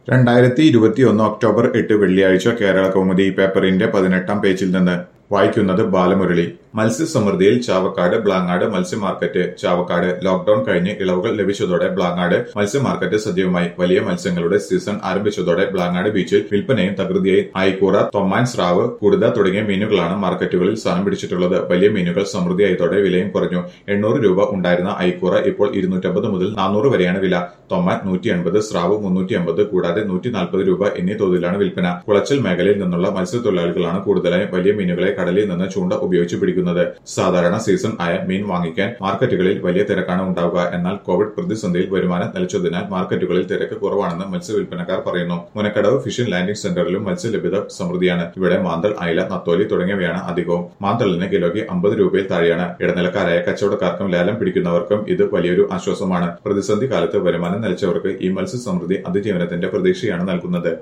രണ്ടായിരത്തി ഇരുപത്തിയൊന്ന് ഒക്ടോബർ എട്ട് വെള്ളിയാഴ്ച കേരള കൗമുദി പേപ്പറിന്റെ പതിനെട്ടാം പേജിൽ നിന്ന് വായിക്കുന്നത് ബാലമുരളി മത്സ്യസമൃദ്ധിയിൽ ചാവക്കാട് ബ്ലാങ്ങാട് മത്സ്യ മാർക്കറ്റ് ചാവക്കാട് ലോക്ഡൌൺ കഴിഞ്ഞ് ഇളവുകൾ ലഭിച്ചതോടെ ബ്ലാങ്ങാട് മത്സ്യ മാർക്കറ്റ് സജീവമായി വലിയ മത്സ്യങ്ങളുടെ സീസൺ ആരംഭിച്ചതോടെ ബ്ലാങ്ങാട് ബീച്ചിൽ വിൽപ്പനയും തകൃതിയായി ആയിക്കൂറ തൊമ്മാൻ സ്രാവ് കുടുത തുടങ്ങിയ മീനുകളാണ് മാർക്കറ്റുകളിൽ സ്ഥാനം പിടിച്ചിട്ടുള്ളത് വലിയ മീനുകൾ സമൃദ്ധിയായതോടെ വിലയും കുറഞ്ഞു എണ്ണൂറ് രൂപ ഉണ്ടായിരുന്ന ഐക്കൂറ ഇപ്പോൾ ഇരുന്നൂറ്റമ്പത് മുതൽ നാനൂറ് വരെയാണ് വില തൊമ്മാൻ നൂറ്റി അൻപത് സ്രാവ് മുന്നൂറ്റി അമ്പത് കൂടാതെ നൂറ്റി നാൽപ്പത് രൂപ എന്നീ തോതിലാണ് വിൽപ്പന കുളച്ചൽ മേഖലയിൽ നിന്നുള്ള മത്സ്യത്തൊഴിലാളികളാണ് കൂടുതലായും വലിയ മീനുകളെ കടലിൽ നിന്ന് ചൂണ്ട ഉപയോഗിച്ച് പിടിക്കുന്നത് സാധാരണ സീസൺ ആയ മീൻ വാങ്ങിക്കാൻ മാർക്കറ്റുകളിൽ വലിയ തിരക്കാണ് ഉണ്ടാവുക എന്നാൽ കോവിഡ് പ്രതിസന്ധിയിൽ വരുമാനം നിലച്ചതിനാൽ മാർക്കറ്റുകളിൽ തിരക്ക് കുറവാണെന്ന് മത്സ്യ വിൽപ്പനക്കാർ പറയുന്നു മുനക്കടവ് ഫിഷിംഗ് ലാൻഡിംഗ് സെന്ററിലും മത്സ്യലഭ്യത സമൃദ്ധിയാണ് ഇവിടെ മാന്തൾ അയല നത്തോലി തുടങ്ങിയവയാണ് അധികവും മാന്തളിന് കിലോയ്ക്ക് അമ്പത് രൂപയിൽ താഴെയാണ് ഇടനിലക്കാരായ കച്ചവടക്കാർക്കും ലേലം പിടിക്കുന്നവർക്കും ഇത് വലിയൊരു ആശ്വാസമാണ് പ്രതിസന്ധി കാലത്ത് വരുമാനം നിലച്ചവർക്ക് ഈ മത്സ്യസമൃദ്ധി അതിജീവനത്തിന്റെ പ്രതീക്ഷയാണ് നൽകുന്നത്